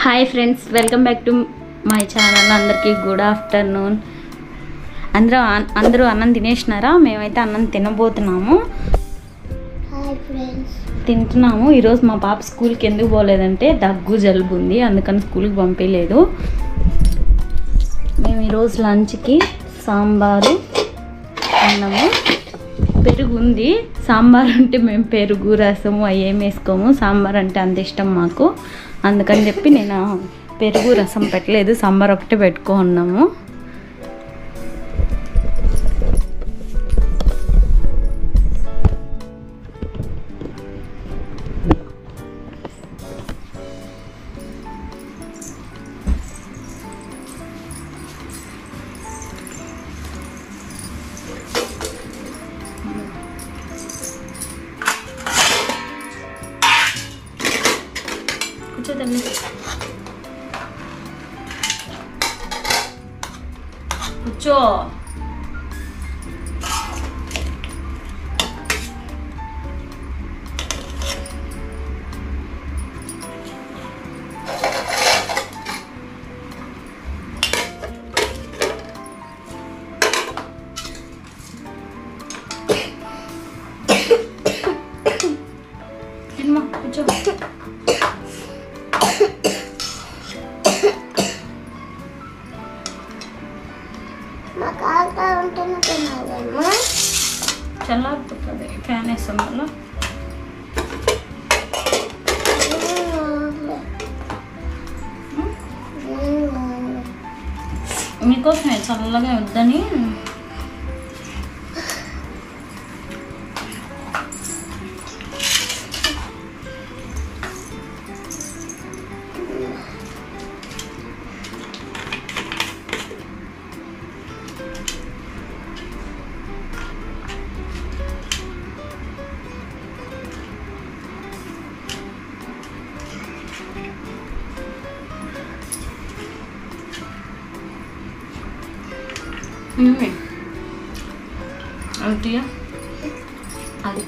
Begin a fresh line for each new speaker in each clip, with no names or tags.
Hi friends welcome back to my channel అందరికీ good afternoon అందరూ అన్- అందరూ అన్నం తినేసినారా మేమైతే అన్నం తినబోతున్నాము
హాయ్ ఫ్రెండ్స్
తింటున్నాము ఈరోజు మా పాప స్కూల్కి ఎందుకు పోలేదంటే దగ్గు జలుబు ఉంది అందుకని స్కూల్కి పంపించలేదు మేము ఈరోజు లంచ్కి సాంబారు అన్నము పెరుగు ఉంది సాంబార్ అంటే మేము పెరుగు రసము అవి ఏం వేసుకోము సాంబార్ అంటే అంత ఇష్టం మాకు అందుకని చెప్పి నేను పెరుగు రసం పెట్టలేదు సాంబార్ ఒకటే పెట్టుకో ఉన్నాము కూర్చోదండి కూర్చో ఏమ్మా, కూర్చో
మాకు ఆల్కా ఉంటేనే తినాలేమో
చల్లారిపోతుంది ఫ్యాన్ వేస్తాం వల్ల మీకోసమే చల్లగా వద్దని అవుతీయా అది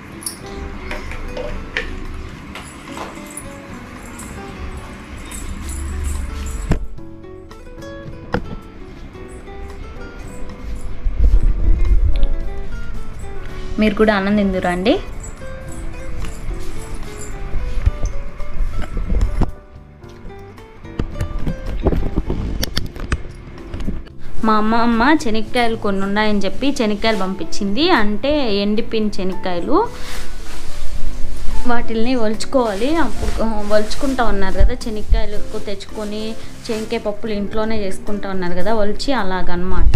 మీరు కూడా అన్నం తిందురా అండి మా అమ్మమ్మ శనక్కాయలు కొన్ని ఉన్నాయని చెప్పి శనక్కాయలు పంపించింది అంటే ఎండిపోయిన శనక్కాయలు వాటిల్ని ఒలుచుకోవాలి అప్పుడు ఆ, ఒలుచుకుంటా ఉన్నారు కదా శనక్కాయలు ఎక్కువ తెచ్చుకొని శనక్కాయ పప్పులు ఇంట్లోనే చేసుకుంటా ఉన్నారు కదా ఒలిచి అలాగనమాట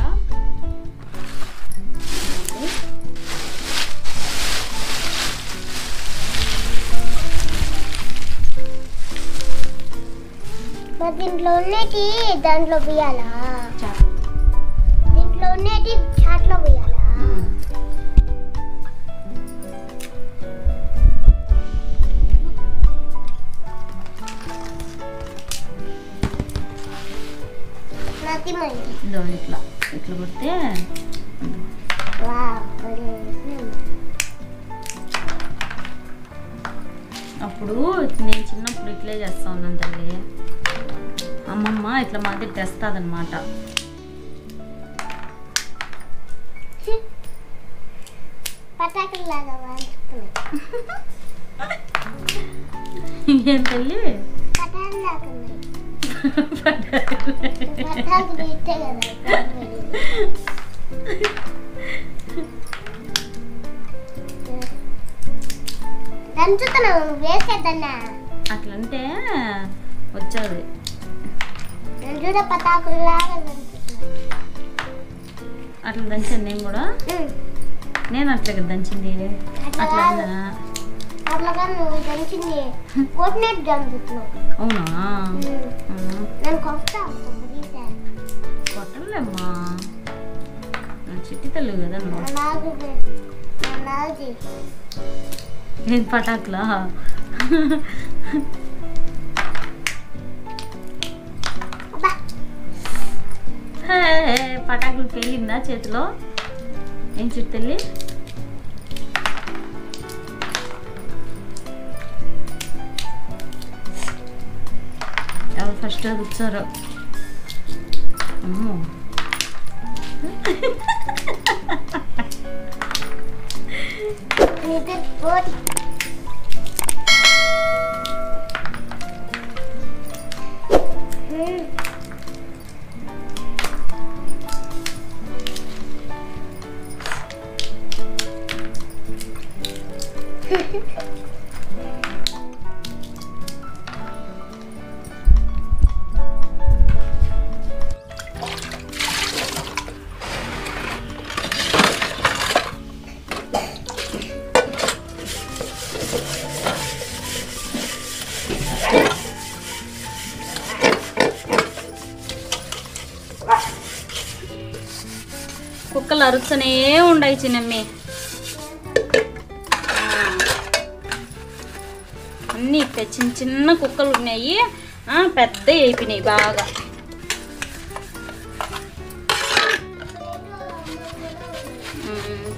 మరి దీంట్లో ఉన్నటి దాంట్లో పోయాలా దీంట్లో ఉన్నటి చాట్లో పోయాలా నాది మరి
ఇదో ఇట్లా ఇట్లా కొడితే
వావ్ భలే ఉంది.
అప్పుడు నేను చిన్నప్పుడు ఇట్లే చేస్తా ఉన్నాను తల్లి అమ్మమ్మ ఇట్లా మాదిరి తెస్తాదనమాట
పటాకుల్లాగా వాడుతున్నాయి
ఏం తల్లి
పటాకులాగా ఉన్నాయి పటాకులు ఇట్టే కదా కామెడీ. దంచుతున్నావు నువ్వు వేసేద్దన్నా
అట్లంటే వచ్చేది
నేను చూడ పటాకుల్లాగా దంచుతున్నా
అట్లా దంచాను నేను కూడా
ఉమ్.
నేను అట్లే కదా దంచింది
అట్లా
అట్లా
కాదు.
అన్నా?
అట్లాగా నువ్వు దంచింది కొట్టినట్టు దంచుతున్నావు
అవునా
ఉమ్.
ఉమ్.
నేను కొడతా కొబ్బరికాయ.
కొట్టలేమ్మా నా చిట్టి తల్లి కదా
నా
నువ్వు
నాగు నా నాది
ఏం పటాకులా
అబ్బా
హే, పటాకులు పెళ్ళిందా చేతిలో ఏం చిట్టి తల్లి ఎవరు ఫస్ట్ కూర్చోరు అమ్మో
నిద్ర పోటీ
కుక్కలు అరుస్తూనే ఉండయి చిన్నమ్మి అన్నీ ఇక్కడ చిన్న చిన్న కుక్కలు ఉన్నాయి ఆ, పెద్ద అయిపోయినాయి బాగా ఉమ్.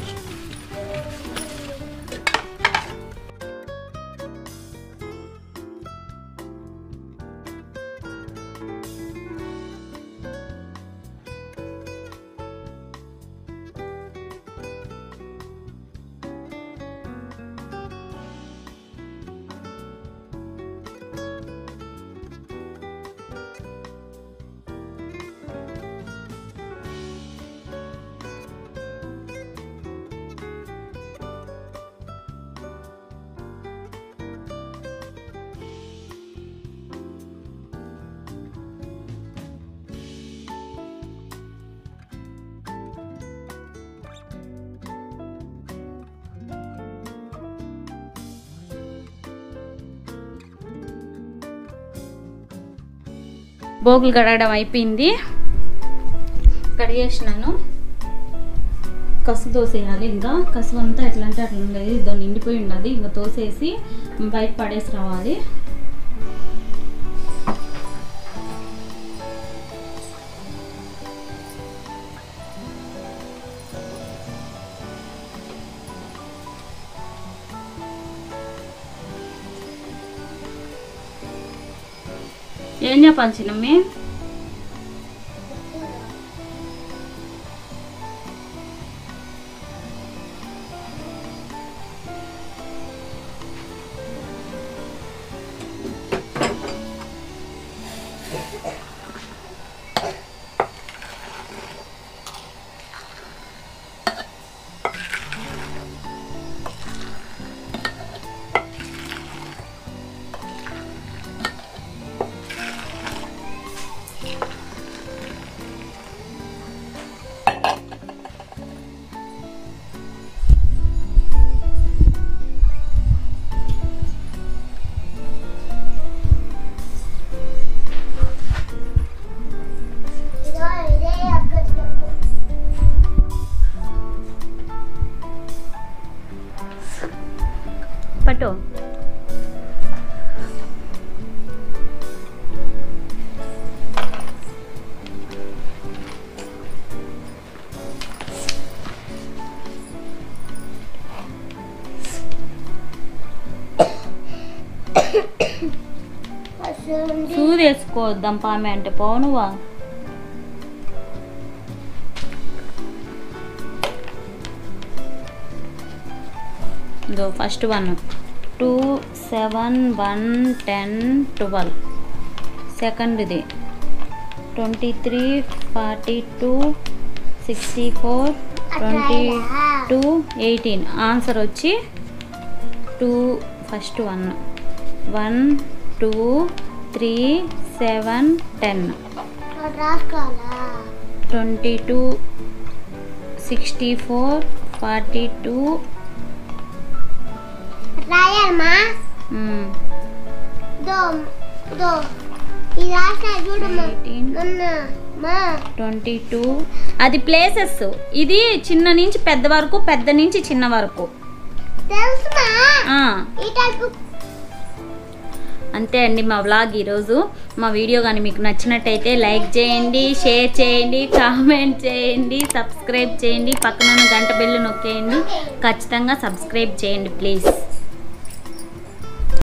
బోగులు కడగడం అయిపోయింది కడిగేసినాను కసు తోసేయాలి ఇంకా కసు అంతా ఎట్లా అంటే అట్లా ఉండేది ఇదో నిండిపోయి ఉన్నది ఇంకా తోసేసి బయట పడేసి రావాలి ఏం చెప్పాలి చిన్నమ్మి
ఇదో ఇదే అక్కడ చెప్పు
పట్టు
అసలు
సూది వేసుకోవద్దాం పామె అంటే పోనువా ఇదో first one two seven one ten twelve సెకండ్ది twenty three forty two sixty four twenty two eighteen answer వచ్చి two first one one two three seven ten
అక్కడ రాసుకోవాలా
twenty two sixty four forty two
రాయాలమ్మా దో దో ఇది రాసిన చూడమ్మా
ఎయిటీన్
మొన్న మా
ట్వంటీ టూ అది ప్లేసెస్ ఇది చిన్న నుంచి పెద్ద వరకు పెద్ద నుంచి చిన్న వరకు
తెలుసుమా
ఆ,
ఈ టైపు
అంతే అండి మా వ్లాగ్ ఈరోజు మా వీడియో కానీ మీకు నచ్చినట్టయితే లైక్ చేయండి షేర్ చేయండి కామెంట్ చేయండి సబ్స్క్రైబ్ చేయండి పక్కన ఉన్న గంట బెల్లు నొక్కేయండి ఖచ్చితంగా సబ్స్క్రైబ్ చేయండి ప్లీజ్